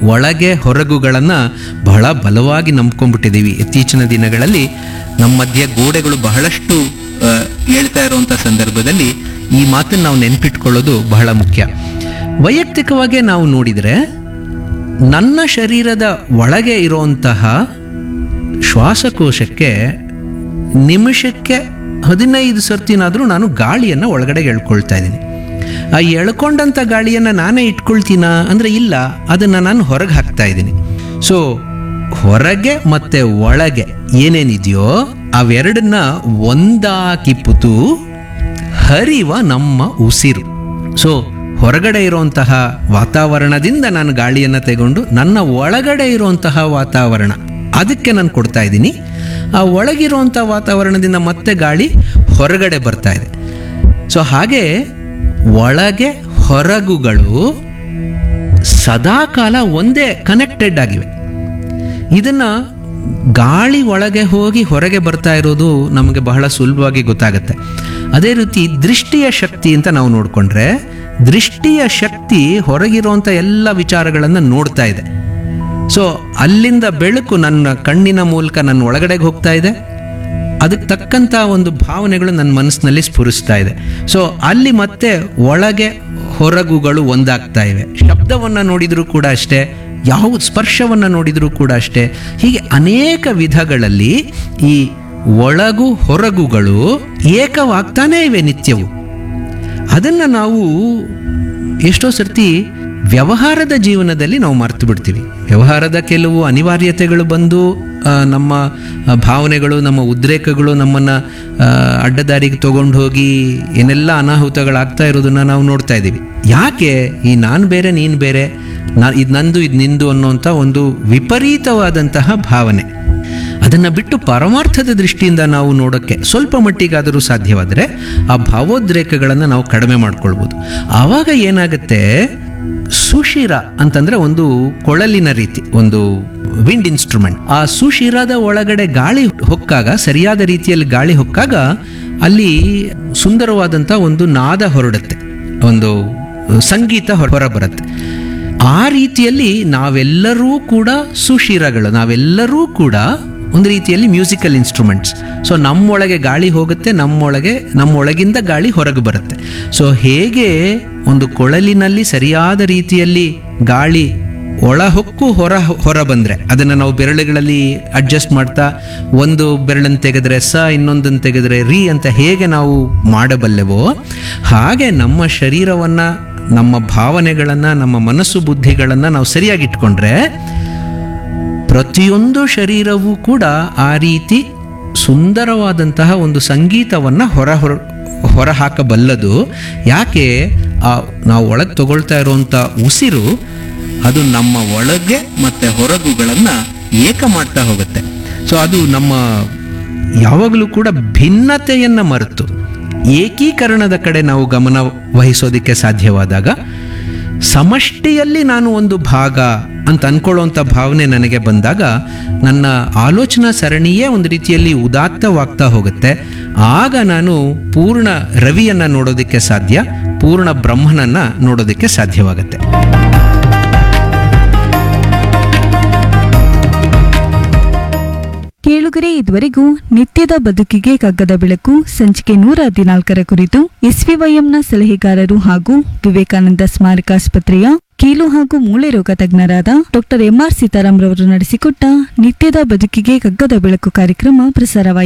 ಒಳಗೆ ಹೊರಗುಗಳನ್ನು ಬಹಳ ಬಲವಾಗಿ ನಂಬ್ಕೊಂಡ್ಬಿಟ್ಟಿದ್ದೀವಿ ಇತ್ತೀಚಿನ ದಿನಗಳಲ್ಲಿ ನಮ್ಮ ಮಧ್ಯೆ ಗೋಡೆಗಳು ಬಹಳಷ್ಟು ಆ, ಹೇಳ್ತಾ ಇರುವಂಥ ಸಂದರ್ಭದಲ್ಲಿ ಈ ಮಾತನ್ನು ನಾವು ನೆನ್ಪಿಟ್ಕೊಳ್ಳೋದು ಬಹಳ ಮುಖ್ಯ ವೈಯಕ್ತಿಕವಾಗಿ ನಾವು ನೋಡಿದರೆ ನನ್ನ ಶರೀರದ ಒಳಗೆ ಇರುವಂತಹ ಶ್ವಾಸಕೋಶಕ್ಕೆ ನಿಮಿಷಕ್ಕೆ ಹದಿನೈದು ಸರ್ತಿನಾದರೂ ನಾನು ಗಾಳಿಯನ್ನು ಒಳಗಡೆ ಎಳ್ಕೊಳ್ತಾ ಇದ್ದೀನಿ ಆ ಎಳ್ಕೊಂಡಂಥ ಗಾಳಿಯನ್ನು ನಾನೇ ಇಟ್ಕೊಳ್ತೀನ ಅಂದರೆ ಇಲ್ಲ ಅದನ್ನು ನಾನು ಹೊರಗೆ ಹಾಕ್ತಾ ಇದ್ದೀನಿ ಸೊ ಹೊರಗೆ ಮತ್ತು ಒಳಗೆ ಏನೇನಿದೆಯೋ ಅವೆರಡನ್ನ ಒಂದಾಕಿಪುತು ಹರಿವ ನಮ್ಮ ಉಸಿರು ಸೊ ಹೊರಗಡೆ ಇರುವಂತಹ ವಾತಾವರಣದಿಂದ ನಾನು ಗಾಳಿಯನ್ನು ತಗೊಂಡು ನನ್ನ ಒಳಗಡೆ ಇರುವಂತಹ ವಾತಾವರಣ ಅದಕ್ಕೆ ನಾನು ಕೊಡ್ತಾ ಇದ್ದೀನಿ ಆ ಒಳಗಿರುವಂಥ ವಾತಾವರಣದಿಂದ ಮತ್ತೆ ಗಾಳಿ ಹೊರಗಡೆ ಬರ್ತಾ ಇದೆ ಸೊ ಹಾಗೆ ಒಳಗೆ ಹೊರಗುಗಳು ಸದಾಕಾಲ ಒಂದೇ ಕನೆಕ್ಟೆಡ್ ಆಗಿವೆ ಇದನ್ನ ಗಾಳಿ ಒಳಗೆ ಹೋಗಿ ಹೊರಗೆ ಬರ್ತಾ ಇರೋದು ನಮಗೆ ಬಹಳ ಸುಲಭವಾಗಿ ಗೊತ್ತಾಗುತ್ತೆ ಅದೇ ರೀತಿ ದೃಷ್ಟಿಯ ಶಕ್ತಿ ಅಂತ ನಾವು ನೋಡಿಕೊಂಡ್ರೆ ದೃಷ್ಟಿಯ ಶಕ್ತಿ ಹೊರಗಿರುವಂಥ ಎಲ್ಲ ವಿಚಾರಗಳನ್ನು ನೋಡ್ತಾ ಇದೆ ಸೊ ಅಲ್ಲಿಂದ ಬೆಳಕು ನನ್ನ ಕಣ್ಣಿನ ಮೂಲಕ ನನ್ನ ಒಳಗಡೆಗೆ ಹೋಗ್ತಾ ಇದೆ ಅದಕ್ಕೆ ತಕ್ಕಂಥ ಒಂದು ಭಾವನೆಗಳು ನನ್ನ ಮನಸ್ಸಿನಲ್ಲಿ ಸ್ಫುರಿಸ್ತಾ ಇದೆ ಸೊ ಅಲ್ಲಿ ಮತ್ತೆ ಒಳಗೆ ಹೊರಗುಗಳು ಒಂದಾಗ್ತಾ ಇವೆ ಶಬ್ದವನ್ನು ನೋಡಿದರೂ ಕೂಡ ಅಷ್ಟೇ ಯಾವ ಸ್ಪರ್ಶವನ್ನು ನೋಡಿದರೂ ಕೂಡ ಅಷ್ಟೇ ಹೀಗೆ ಅನೇಕ ವಿಧಗಳಲ್ಲಿ ಈ ಒಳಗು ಹೊರಗುಗಳು ಏಕವಾಗ್ತಾನೇ ಇವೆ ನಿತ್ಯವು ಅದನ್ನು ನಾವು ಎಷ್ಟೋ ಸರ್ತಿ ವ್ಯವಹಾರದ ಜೀವನದಲ್ಲಿ ನಾವು ಮರ್ತು ಬಿಡ್ತೀವಿ ವ್ಯವಹಾರದ ಕೆಲವು ಅನಿವಾರ್ಯತೆಗಳು ಬಂದು ಆ, ನಮ್ಮ ಆ, ಭಾವನೆಗಳು ನಮ್ಮ ಉದ್ರೇಕಗಳು ನಮ್ಮನ್ನು ಅಡ್ಡದಾರಿಗೆ ತಗೊಂಡು ಹೋಗಿ ಏನೆಲ್ಲ ಅನಾಹುತಗಳಾಗ್ತಾ ಇರೋದನ್ನ ನಾವು ನೋಡ್ತಾ ಇದ್ದೀವಿ ಯಾಕೆ ಈ ನಾನು ಬೇರೆ ನೀನು ಬೇರೆ ನಾ ಇದು ನಂದು ಇದು ನಿಂದು ಅನ್ನೋಂಥ ಒಂದು ವಿಪರೀತವಾದಂತಹ ಭಾವನೆ ಅದನ್ನು ಬಿಟ್ಟು ಪರಮಾರ್ಥದ ದೃಷ್ಟಿಯಿಂದ ನಾವು ನೋಡೋಕ್ಕೆ ಸ್ವಲ್ಪ ಮಟ್ಟಿಗಾದರೂ ಸಾಧ್ಯವಾದರೆ ಆ ಭಾವೋದ್ರೇಕಗಳನ್ನು ನಾವು ಕಡಿಮೆ ಮಾಡ್ಕೊಳ್ಬೋದು ಆವಾಗ ಏನಾಗುತ್ತೆ ಸುಶಿರ ಅಂತಂದ್ರೆ ಒಂದು ಕೊಳಲಿನ ರೀತಿ ಒಂದು ವಿಂಡ್ ಇನ್ಸ್ಟ್ರೂಮೆಂಟ್ ಆ ಸುಶಿರದ ಒಳಗಡೆ ಗಾಳಿ ಹೊಕ್ಕಾಗ ಸರಿಯಾದ ರೀತಿಯಲ್ಲಿ ಗಾಳಿ ಹೊಕ್ಕಾಗ ಅಲ್ಲಿ ಸುಂದರವಾದಂಥ ಒಂದು ನಾದ ಹೊರಡುತ್ತೆ ಒಂದು ಸಂಗೀತ ಹೊರ ಬರುತ್ತೆ ಆ ರೀತಿಯಲ್ಲಿ ನಾವೆಲ್ಲರೂ ಕೂಡ ಸುಶಿರಗಳು ನಾವೆಲ್ಲರೂ ಕೂಡ ಒಂದು ರೀತಿಯಲ್ಲಿ ಮ್ಯೂಸಿಕಲ್ ಇನ್ಸ್ಟ್ರೂಮೆಂಟ್ಸ್ ಸೊ ನಮ್ಮೊಳಗೆ ಗಾಳಿ ಹೋಗುತ್ತೆ ನಮ್ಮೊಳಗೆ ನಮ್ಮೊಳಗಿಂದ ಗಾಳಿ ಹೊರಗೆ ಬರುತ್ತೆ ಸೊ ಹೇಗೆ ಒಂದು ಕೊಳಲಿನಲ್ಲಿ ಸರಿಯಾದ ರೀತಿಯಲ್ಲಿ ಗಾಳಿ ಒಳ ಹೊಕ್ಕು ಹೊರ ಹೊರ ಬಂದರೆ ಅದನ್ನು ನಾವು ಬೆರಳುಗಳಲ್ಲಿ ಅಡ್ಜಸ್ಟ್ ಮಾಡ್ತಾ ಒಂದು ಬೆರಳನ್ನು ತೆಗೆದ್ರೆ ಸ ಇನ್ನೊಂದನ್ನು ತೆಗೆದ್ರೆ ರಿ ಅಂತ ಹೇಗೆ ನಾವು ಮಾಡಬಲ್ಲೆವೋ ಹಾಗೆ ನಮ್ಮ ಶರೀರವನ್ನು ನಮ್ಮ ಭಾವನೆಗಳನ್ನು ನಮ್ಮ ಮನಸ್ಸು ಬುದ್ಧಿಗಳನ್ನು ನಾವು ಸರಿಯಾಗಿ ಇಟ್ಕೊಂಡ್ರೆ ಪ್ರತಿಯೊಂದು ಶರೀರವೂ ಕೂಡ ಆ ರೀತಿ ಸುಂದರವಾದಂತಹ ಒಂದು ಸಂಗೀತವನ್ನು ಹೊರ ಹೊರ ಹೊರ ಹಾಕಬಲ್ಲದು ಯಾಕೆ ಆ ನಾವು ಒಳಗೆ ತಗೊಳ್ತಾ ಇರುವಂಥ ಉಸಿರು ಅದು ನಮ್ಮ ಒಳಗೆ ಮತ್ತು ಹೊರಗುಗಳನ್ನು ಏಕ ಮಾಡ್ತಾ ಹೋಗುತ್ತೆ ಸೊ ಅದು ನಮ್ಮ ಯಾವಾಗಲೂ ಕೂಡ ಭಿನ್ನತೆಯನ್ನು ಮರೆತು ಏಕೀಕರಣದ ಕಡೆ ನಾವು ಗಮನ ವಹಿಸೋದಕ್ಕೆ ಸಾಧ್ಯವಾದಾಗ ಸಮಷ್ಟಿಯಲ್ಲಿ ನಾನು ಒಂದು ಭಾಗ ಅಂತ ಅನ್ಕೊಳ್ಳುವಂಥ ಭಾವನೆ ನನಗೆ ಬಂದಾಗ ನನ್ನ ಆಲೋಚನಾ ಸರಣಿಯೇ ಒಂದು ರೀತಿಯಲ್ಲಿ ಉದಾತ್ತವಾಗ್ತಾ ಹೋಗುತ್ತೆ ಆಗ ನಾನು ಪೂರ್ಣ ರವಿಯನ್ನು ನೋಡೋದಕ್ಕೆ ಸಾಧ್ಯ ಪೂರ್ಣ ಬ್ರಹ್ಮನನ್ನು ನೋಡೋದಕ್ಕೆ ಸಾಧ್ಯವಾಗುತ್ತೆ ಕೇಳುಗರೆ ಇದುವರೆಗೂ ನಿತ್ಯದ ಬದುಕಿಗೆ ಕಗ್ಗದ ಬೆಳಕು ಸಂಚಿಕೆ ನೂರ ಹದಿನಾಲ್ಕರ ಕುರಿತು ಎಸ್ವಿವೈಎಂನ ಸಲಹೆಗಾರರು ಹಾಗೂ ವಿವೇಕಾನಂದ ಸ್ಮಾರಕಾಸ್ಪತ್ರೆಯ ಕೀಲು ಹಾಗೂ ಮೂಳೆ ರೋಗ ತಜ್ಞರಾದ ಡಾಕ್ಟರ್ ಎಂಆರ್ ಸೀತಾರಾಮ್ ರವರು ನಡೆಸಿಕೊಟ್ಟ ನಿತ್ಯದ ಬದುಕಿಗೆ ಕಗ್ಗದ ಬೆಳಕು ಕಾರ್ಯಕ್ರಮ ಪ್ರಸಾರವಾಯಿತು